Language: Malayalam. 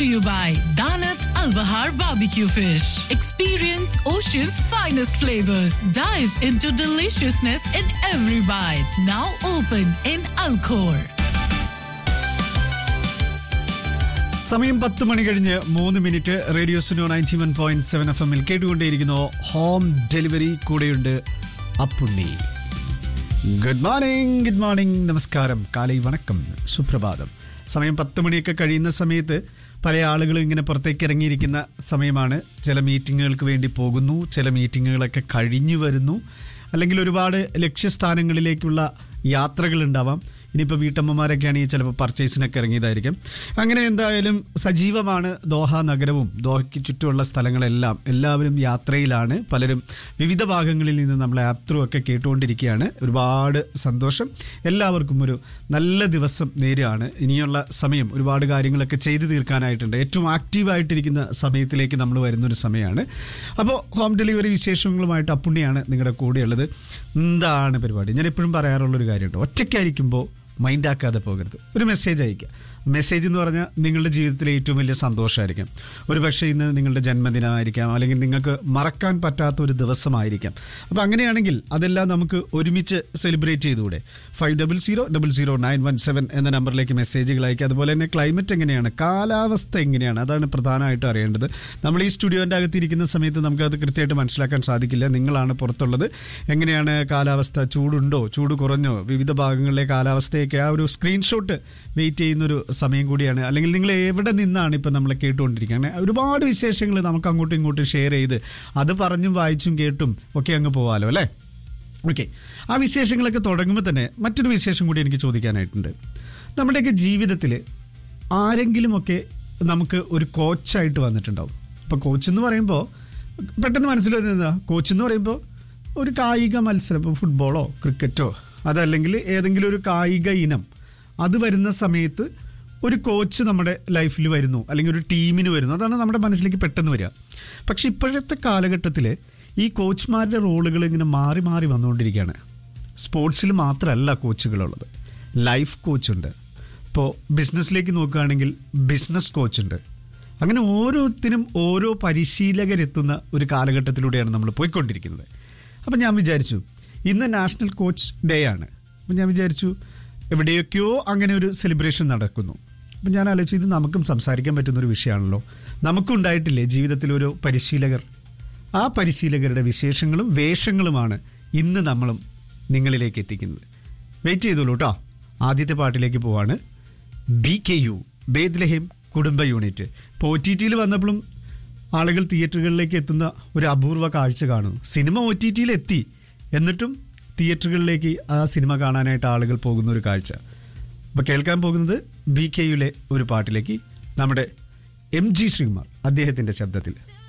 to you by Danat Al Bahar Barbecue Fish. Experience Ocean's finest flavors. Dive into deliciousness in every bite. Now open in Alcor. സമയം പത്ത് മണി കഴിഞ്ഞ് മൂന്ന് minute radio Suno ninety one point seven F എമ്മിൽ കേട്ടുകൊണ്ടേയിരിക്കുന്നു ഹോം ഡെലിവറി കൂടെയുണ്ട് Appunni good morning good morning നമസ്കാരം കാലൈ വണക്കം സുപ്രഭാതം സമയം പത്ത് മണിയൊക്കെ കഴിയുന്ന സമയത്ത് പല ആളുകളും ഇങ്ങനെ പുറത്തേക്ക് ഇറങ്ങിയിരിക്കുന്ന സമയമാണ് ചില മീറ്റിങ്ങുകൾക്ക് വേണ്ടി പോകുന്നു ചില മീറ്റിങ്ങുകളൊക്കെ കഴിഞ്ഞു വരുന്നു അല്ലെങ്കിൽ ഒരുപാട് ലക്ഷ്യസ്ഥാനങ്ങളിലേക്കുള്ള യാത്രകൾ ഉണ്ടാവാം ഇനിയിപ്പോൾ വീട്ടമ്മമാരൊക്കെ ആണെങ്കിൽ ചിലപ്പോൾ പർച്ചേസിനൊക്കെ ഇറങ്ങിയതായിരിക്കും അങ്ങനെ എന്തായാലും സജീവമാണ് ദോഹ നഗരവും ദോഹയ്ക്ക് ചുറ്റുമുള്ള സ്ഥലങ്ങളെല്ലാം എല്ലാവരും യാത്രയിലാണ് പലരും വിവിധ ഭാഗങ്ങളിൽ നിന്ന് നമ്മൾ ആപ്പ് ത്രൂ ഒക്കെ കേട്ടുകൊണ്ടിരിക്കുകയാണ് ഒരുപാട് സന്തോഷം എല്ലാവർക്കും ഒരു നല്ല ദിവസം നേരെയാണ് ഇനിയുള്ള സമയം ഒരുപാട് കാര്യങ്ങളൊക്കെ ചെയ്തു തീർക്കാനായിട്ടുണ്ട് ഏറ്റവും ആക്റ്റീവായിട്ടിരിക്കുന്ന സമയത്തിലേക്ക് നമ്മൾ വരുന്നൊരു സമയമാണ് അപ്പോൾ ഹോം ഡെലിവറി വിശേഷങ്ങളുമായിട്ട് അപ്പുണ്ണിയാണ് നിങ്ങളുടെ കൂടെയുള്ളത് എന്താണ് പരിപാടി ഞാൻ എപ്പോഴും പറയാറുള്ളൊരു കാര്യമുണ്ട് ഒറ്റയ്ക്കായിരിക്കുമ്പോൾ മൈൻഡ് ആക്കാതെ പോകരുത് ഒരു മെസ്സേജ് അയക്കുക മെസ്സേജ് എന്ന് പറഞ്ഞാൽ നിങ്ങളുടെ ജീവിതത്തിലെ ഏറ്റവും വലിയ സന്തോഷമായിരിക്കും ഒരു പക്ഷേ ഇന്ന് നിങ്ങളുടെ ജന്മദിനമായിരിക്കാം അല്ലെങ്കിൽ നിങ്ങൾക്ക് മറക്കാൻ പറ്റാത്ത ഒരു ദിവസമായിരിക്കാം അപ്പോൾ അങ്ങനെയാണെങ്കിൽ അതെല്ലാം നമുക്ക് ഒരുമിച്ച് സെലിബ്രേറ്റ് ചെയ്തുകൂടെ five double zero double zero nine one seven എന്ന നമ്പറിലേക്ക് മെസ്സേജുകൾ അയക്കുക അതുപോലെ തന്നെ ക്ലൈമറ്റ് എങ്ങനെയാണ് കാലാവസ്ഥ എങ്ങനെയാണ് അതാണ് പ്രധാനമായിട്ടും അറിയേണ്ടത് നമ്മൾ ഈ സ്റ്റുഡിയോൻ്റെ അകത്തിരിക്കുന്ന സമയത്ത് നമുക്കത് കൃത്യമായിട്ട് മനസ്സിലാക്കാൻ സാധിക്കില്ല നിങ്ങളാണ് പുറത്തുള്ളത് എങ്ങനെയാണ് കാലാവസ്ഥ ചൂടുണ്ടോ ചൂട് കുറഞ്ഞോ വിവിധ ഭാഗങ്ങളിലെ കാലാവസ്ഥയൊക്കെ ആ ഒരു സ്ക്രീൻഷോട്ട് വെയിറ്റ് ചെയ്യുന്നൊരു സമയം കൂടിയാണ് അല്ലെങ്കിൽ നിങ്ങൾ എവിടെ നിന്നാണ് ഇപ്പം നമ്മൾ കേട്ടുകൊണ്ടിരിക്കുന്നത് അങ്ങനെ ഒരുപാട് വിശേഷങ്ങൾ നമുക്ക് അങ്ങോട്ടും ഇങ്ങോട്ടും ഷെയർ ചെയ്ത് അത് പറഞ്ഞും വായിച്ചും കേട്ടും ഒക്കെ അങ്ങ് പോവാലോ അല്ലേ ഓക്കെ ആ വിശേഷങ്ങളൊക്കെ തുടങ്ങുമ്പോൾ തന്നെ മറ്റൊരു വിശേഷം കൂടി എനിക്ക് ചോദിക്കാനായിട്ടുണ്ട് നമ്മുടെയൊക്കെ ജീവിതത്തിൽ ആരെങ്കിലുമൊക്കെ നമുക്ക് ഒരു കോച്ചായിട്ട് വന്നിട്ടുണ്ടാവും ഇപ്പോൾ കോച്ച് എന്ന് പറയുമ്പോൾ പെട്ടെന്ന് മനസ്സിൽ വരുന്നത് എന്താ കോച്ച് എന്ന് പറയുമ്പോൾ ഒരു കായിക മത്സരം ഇപ്പോൾ ഫുട്ബോളോ ക്രിക്കറ്റോ അതല്ലെങ്കിൽ ഏതെങ്കിലും ഒരു കായിക ഇനം അത് വരുന്ന സമയത്ത് ഒരു കോച്ച് നമ്മുടെ ലൈഫിൽ വരുന്നു അല്ലെങ്കിൽ ഒരു ടീമിന് വരുന്നു അതാണ് നമ്മുടെ മനസ്സിലേക്ക് പെട്ടെന്ന് വരിക പക്ഷെ ഇപ്പോഴത്തെ കാലഘട്ടത്തിൽ ഈ കോച്ച്മാരുടെ റോളുകൾ ഇങ്ങനെ മാറി മാറി വന്നുകൊണ്ടിരിക്കുകയാണ് സ്പോർട്സിൽ മാത്രമല്ല കോച്ചുകളുള്ളത് ലൈഫ് കോച്ചുണ്ട് ഇപ്പോൾ ബിസിനസ്സിലേക്ക് നോക്കുകയാണെങ്കിൽ ബിസിനസ് കോച്ചുണ്ട് അങ്ങനെ ഓരോരുത്തരും ഓരോ പരിശീലകരെത്തുന്ന ഒരു കാലഘട്ടത്തിലൂടെയാണ് നമ്മൾ പോയിക്കൊണ്ടിരിക്കുന്നത് അപ്പം ഞാൻ വിചാരിച്ചു ഇന്ന് നാഷണൽ കോച്ച് ഡേ ആണ് അപ്പം ഞാൻ വിചാരിച്ചു എവിടെയൊക്കെയോ അങ്ങനെ ഒരു സെലിബ്രേഷൻ നടക്കുന്നു അപ്പം ഞാൻ ആലോചിച്ചു ഇത് നമുക്കും സംസാരിക്കാൻ പറ്റുന്ന ഒരു വിഷയമാണല്ലോ നമുക്കും ഉണ്ടായിട്ടില്ലേ ജീവിതത്തിൽ ഒരു പരിശീലകർ ആ പരിശീലകരുടെ വിശേഷങ്ങളും വേഷങ്ങളുമാണ് ഇന്ന് നമ്മളും നിങ്ങളിലേക്ക് എത്തിക്കുന്നത് വെയിറ്റ് ചെയ്തോളൂ കേട്ടോ ആദ്യത്തെ പാട്ടിലേക്ക് പോവാണ് ബി കെ യു ബേദ്ലഹേം കുടുംബ യൂണിറ്റ് ഇപ്പോൾ ഒ ടി ടിയിൽ വന്നപ്പോഴും ആളുകൾ തിയേറ്ററുകളിലേക്ക് എത്തുന്ന ഒരു അപൂർവ കാഴ്ച കാണുന്നു സിനിമ ഒ ടി ടിയിൽ എത്തി എന്നിട്ടും തിയേറ്ററുകളിലേക്ക് ആ സിനിമ കാണാനായിട്ട് ആളുകൾ പോകുന്ന ഒരു കാഴ്ച അപ്പോൾ കേൾക്കാൻ പോകുന്നത് ബി കെ യുലെ ഒരു പാട്ടിലേക്ക് നമ്മുടെ എം ജി ശ്രീകുമാർ അദ്ദേഹത്തിൻ്റെ ശബ്ദത്തിൽ